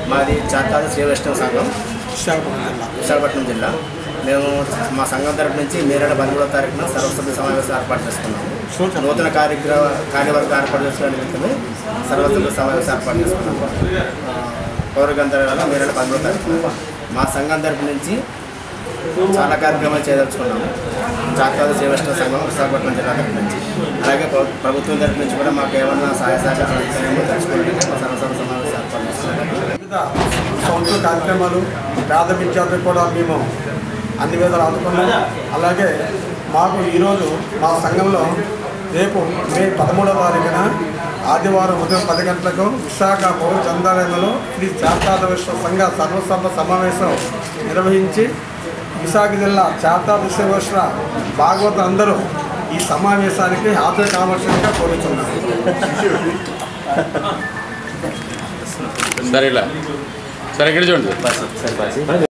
మాది చాతాది శ్రీ వైష్ణవ సంఘం విశాఖపట్నం జిల్లా విశాఖపట్నం జిల్లా మేము మా సంఘం తరపు నుంచి మేరేడు పదమూడవ తారీఖున సర్వసభ్య సమావేశం ఏర్పాటు చేసుకున్నాము నూతన కార్యక్రమ కార్యవర్గం ఏర్పాటు చేసుకోవడం నిమిత్తమే సర్వసభ్య సమావేశం ఏర్పాటు చేసుకున్నాము ఆ, పౌరగంధర్వాల మేరేడు పదమూడవ తారీఖున మా సంఘం తరపు నుంచి చాలా కార్యక్రమాలు చేయదలుచుకున్నాము జాతీయ శ్రీవైష్ణవ సంఘం విశాఖపట్నం జిల్లా తరపు నుంచి అలాగే ప్ర- ప్రభుత్వం తరపు నుంచి కూడా మాకు ఏమన్నా సహాయ సహకారాలు ఇస్తాయేమో తెలుసుకోవడానికి మా సర్వసభ సమావేశం ఏర్పాటు చేసుకున్నాము వివిధ సంస్థల కార్యక్రమాలు పేద విద్యార్థులకు కూడా మేము అన్ని విధాలు అందుకున్నాం అలాగే మాకు ఈరోజు మా సంఘంలో రేపు మే పదమూడవ తారీఖున ఆదివారం ఉదయం పది గంటలకు విశాఖ పౌర చందాలయంలో శ్రీ చాతాద విశ్వ సంఘ సర్వసభ సమావేశం నిర్వహించి విశాఖ జిల్లా చాతా విశ్వేశ్వర భాగవతం అందరూ ఈ సమావేశానికి హాజరు కావాల్సిందిగా కోరుతున్నాను సరే ఇలా సరే ఇక్కడ చూడండి